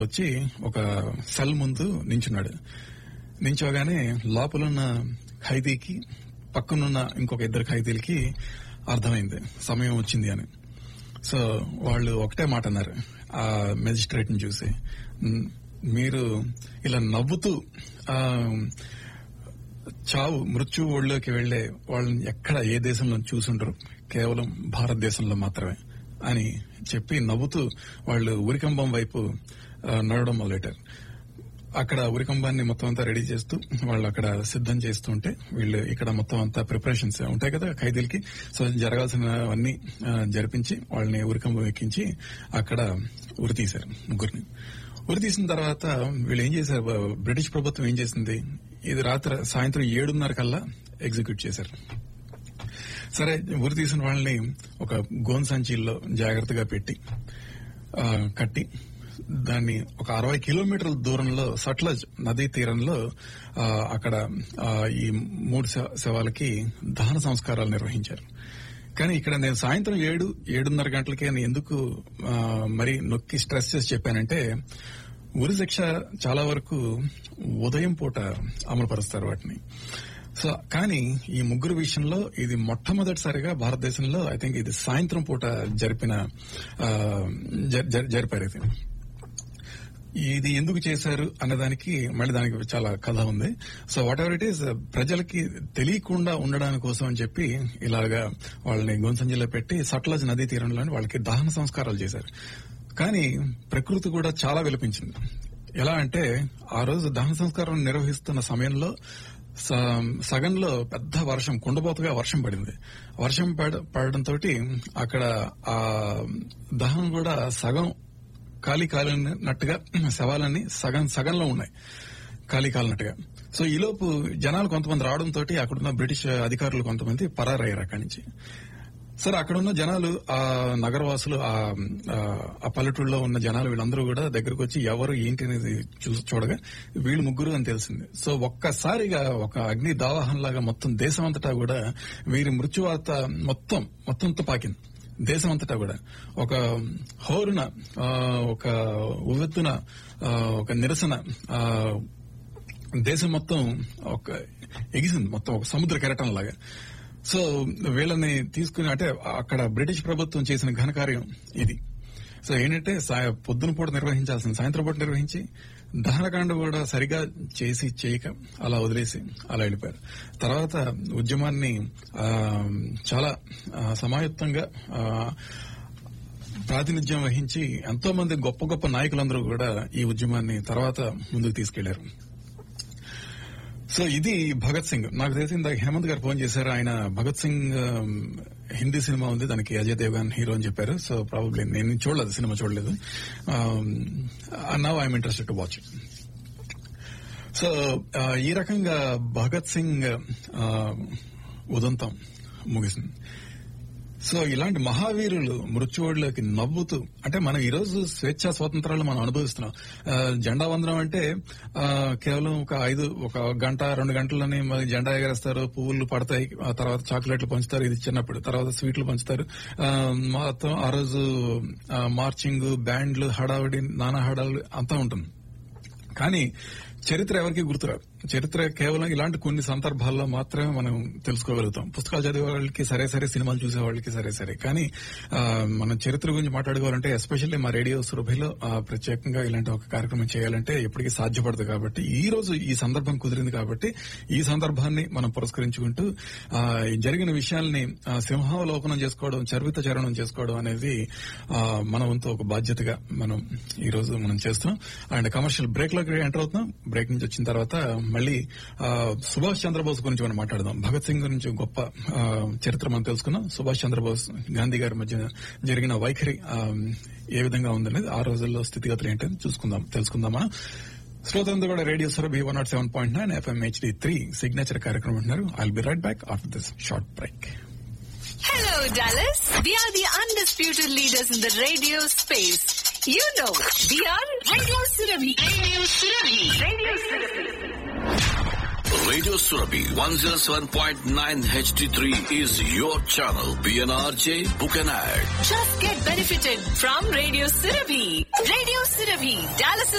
వచ్చి ఒక సెల్ ముందు నించున్నాడు నించోగానే లోపలున్న ఖైదీకి పక్కనున్న ఇంకొక ఇద్దరు ఖైదీలకి అర్థమైంది సమయం వచ్చింది అని సో వాళ్ళు ఒకటే మాట అన్నారు ఆ మెజిస్ట్రేట్ ని చూసి "మ్, మీరు ఇలా నవ్వుతూ ఆ చావు మృత్యు ఒళ్ళోకి వెళ్లే వాళ్ళని ఎక్కడ ఏ దేశంలో చూసుండరు కేవలం భారతదేశంలో మాత్రమే అని చెప్పి నవ్వుతూ వాళ్ళు ఉరికంబం వైపు ఆ, నడవడం మొదలెట్టారు అక్కడ ఉరికంబాన్ని మొత్తం అంతా రెడీ చేస్తూ వాళ్ళు అక్కడ సిద్ధం చేస్తుంటే వీళ్ళు ఇక్కడ మొత్తం అంతా ప్రిపరేషన్స్ ఉంటాయి కదా ఖైదీలకి సో జరగాల్సినవన్నీ ఆ, జరిపించి వాళ్ళని ఉరికంబం ఎక్కించి అక్కడ ఉరి తీశారు ముగ్గురిని ఉరి తీసిన తర్వాత వీళ్ళు ఏం చేశారు బ- బ్రిటిష్ ప్రభుత్వం ఏం చేసింది ఇది రాత్రి సాయంత్రం ఏడున్నర కల్లా ఎగ్జిక్యూట్ చేశారు సరే ఉరి తీసిన వాళ్ళని ఒక గోన్ సంచీల్లో జాగ్రత్తగా పెట్టి ఆ, కట్టి దాన్ని ఒక అరవై కిలోమీటర్ల దూరంలో సట్లజ్ నదీ తీరంలో ఆ, అక్కడ ఆ, ఈ మూడు శవ- శవాలకి దహన సంస్కారాలు నిర్వహించారు కానీ ఇక్కడ నేను సాయంత్రం ఏడు ఏడున్నర గంటలకే నేను ఎందుకు ఆ, మరి నొక్కి స్ట్రెస్ చేసి చెప్పానంటే ఉరి శిక్ష చాలా వరకు ఉదయం పూట అమలు పరుస్తారు వాటిని సో కానీ ఈ ముగ్గురు విషయంలో ఇది మొట్టమొదటిసారిగా భారతదేశంలో ఐ థింక్ ఇది సాయంత్రం పూట జరిపిన ఆ, జ- జ- జరిపారు ఇది ఇది ఎందుకు చేశారు అన్నదానికి మళ్ళీ దానికి చాలా కథ ఉంది so whatever it is ప్రజలకి తెలియకుండా ఉండడానికి కోసం అని చెప్పి ఇలాగా వాళ్ళని గొంసంజిలో పెట్టి సట్లజ్ నదీ తీరంలోని వాళ్ళకి దహన సంస్కారాలు చేశారు కానీ ప్రకృతి కూడా చాలా విలపించింది ఎలా అంటే ఆ రోజు దహన సంస్కారం నిర్వహిస్తున్న సమయంలో స- సగంలో పెద్ద వర్షం కుండపోతగా వర్షం పడింది వర్షం పడ- పడడంతో అక్కడ ఆ దహనం కూడా సగం ఖాళీ కాలినట్టుగా శవాలన్నీ సగం సగంలో ఉన్నాయి ఖాళీ కాలినట్టుగా సో ఈలోపు జనాలు కొంతమంది రావడంతో అక్కడున్న బ్రిటిష్ అధికారులు కొంతమంది పరారయ్యారు అక్కడి నుంచి సరే అక్కడ ఉన్న జనాలు ఆ నగరవాసులు ఆ ఆ, ఆ పల్లెటూళ్ళలో ఉన్న జనాలు వీళ్ళందరూ కూడా దగ్గరకు వచ్చి ఎవరు ఏంటి అనేది చూసి చూడగా వీళ్ళు ముగ్గురు అని తెలిసింది సో ఒక్కసారిగా ఒక అగ్ని దావాహంలాగా మొత్తం దేశం అంతటా కూడా వీరి మృత్యువార్త మొత్తం మొత్తంతో పాకింది దేశం అంతటా కూడా ఒక హోరున ఆ, ఒక ఉవ్వెత్తున ఆ, ఒక నిరసన ఆ, దేశం మొత్తం ఒక ఎగిసింది మొత్తం ఒక సముద్ర కెరటం లాగా సో వీళ్ళని తీసుకుని అంటే అక్కడ బ్రిటిష్ ప్రభుత్వం చేసిన ఘనకార్యం ఇది సో ఏంటంటే సా- పొద్దున పూట నిర్వహించాల్సిన సాయంత్రం పూట నిర్వహించి దహనకాండ కూడా సరిగా చేసి చేయక అలా వదిలేసి అలా వెళ్ళిపోయారు తర్వాత ఉద్యమాన్ని ఆ, చాలా ఆ, సమాయుక్తంగా ఆ, ప్రాతినిధ్యం వహించి ఎంతో మంది గొప్ప గొప్ప నాయకులందరూ కూడా ఈ ఉద్యమాన్ని తర్వాత ముందుకు తీసుకెళ్లారు సో ఇది భగత్ సింగ్ నాకు తెలిసి ఇందాక హేమంత్ గారు ఫోన్ చేశారు ఆయన భగత్ సింగ్ ఆమ్, హిందీ సినిమా ఉంది దానికి అజయ్ దేవ్గాన్ హీరో అని చెప్పారు సో ప్రాబబ్లీ నేను చూడలేదు సినిమా చూడలేదు now I'm interested to watch it so ఆ, ఈ రకంగా భగత్ సింగ్ ఆ, ఉదంతం ముగిసింది సో ఇలాంటి మహావీరులు మృత్యువుడిలోకి నవ్వుతూ అంటే మనం ఈ రోజు స్వేచ్ఛా స్వాతంత్రాలు మనం అనుభవిస్తున్నాం ఆ, జెండా వందనం అంటే ఆ, కేవలం ఒక ఐదు ఒక గంట రెండు గంటలని మరి జెండా ఎగరేస్తారు పువ్వులు పడతాయి ఆ తర్వాత చాక్లెట్లు పంచుతారు ఇది చిన్నప్పుడు తర్వాత స్వీట్లు పంచుతారు ఆ, మొత్తం ఆ రోజు ఆ, మార్చింగ్ బ్యాండ్లు హడావిడి నానా హడావుడి అంతా ఉంటుంది కానీ చరిత్ర ఎవరికి గుర్తురాదు చరిత్ర కేవలం ఇలాంటి కొన్ని సందర్భాల్లో మాత్రమే మనం తెలుసుకోగలుగుతాం పుస్తకాలు చదివే వాళ్ళకి సరే సరే సినిమాలు చూసే వాళ్ళకి సరే సరే కానీ ఆ, మనం చరిత్ర గురించి మాట్లాడుకోవాలంటే ఎస్పెషల్లీ మా రేడియో సురభిలో ఆ, ప్రత్యేకంగా ఇలాంటి ఒక కార్యక్రమం చేయాలంటే ఎప్పటికీ సాధ్యపడదు కాబట్టి ఈ రోజు ఈ సందర్భం కుదిరింది కాబట్టి ఈ సందర్భాన్ని మనం పురస్కరించుకుంటూ ఆ, ఈ జరిగిన విషయాల్ని ఆ, సింహావలోకనం చేసుకోవడం చర్విత చరణం చేసుకోవడం అనేది ఆ, మన వంతు ఒక బాధ్యతగా మనం ఈ రోజు మనం చేస్తున్నాం అండ్ కమర్షియల్ బ్రేక్ లోకి ఎంటర్ అవుతున్నాం బ్రేక్ నుంచి వచ్చిన తర్వాత మళ్ళీ ఆ, సుభాష్ చంద్రబోస్ గురించి మనం మాట్లాడదాం భగత్ సింగ్ గురించి గొప్ప ఆ, చరిత్ర మనం తెలుసుకున్నాం సుభాష్ చంద్రబోస్ గాంధీ గారి మధ్య జరిగిన వైఖరి ఆ, ఏ విధంగా ఉందనేది ఆ రోజుల్లో స్థితిగతులు ఏంటని చూసుకుందాం తెలుసుకుందాం మనం శ్రోతంతో కూడా radio Surabhi one naught seven point nine FM HD three signature కార్యక్రమం ఉంటున్నారు I'll be right back after this short break Hello, Dallas. We are the undisputed leaders in the radio space. You know, we are Radio Surabhi. Radio Surabhi. Radio Surabhi. Radio Surabhi 107.9 HD3 is your channel. PNRJ, book an ad. Just get benefited from Radio Surabhi. Radio Surabhi, Dallas'